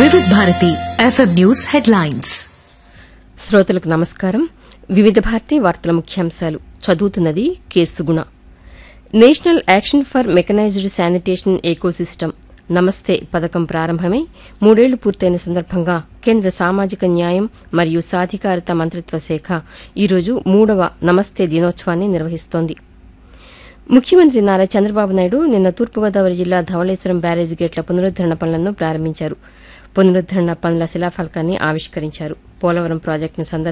వివిధ Bharati FM news headlines శ్రోతలకు నమస్కారం వివిధ భారతి వార్తల ముఖ్యాంశాలు చదువుతున్నది Kesuguna national action for mechanised sanitation ecosystem Namaste పథకం ప్రారంభమై మూడేళ్లు పూర్తయిన సందర్భంగా కేంద్ర సామాజిక న్యాయం మరియు సాధికారత మంత్రిత్వ శాఖ ఈరోజు మూడవ నమస్తే దినోత్సవాన్ని నిర్వహిస్తోంది ముఖ్యమంత్రి నారా చంద్రబాబు నాయుడు నిన్న తూర్పుగోదావరి జిల్లా ధవళేశ్వరం బ్యారేజ్ గేట్ల పునరుద్దరణ పనులను ప్రారంభించారు పునరుద్దరణ పనుల శిలాఫలకాన్ని ఆవిష్కరించారు పోలవరం ప్రాజెక్టును సందర్శించారు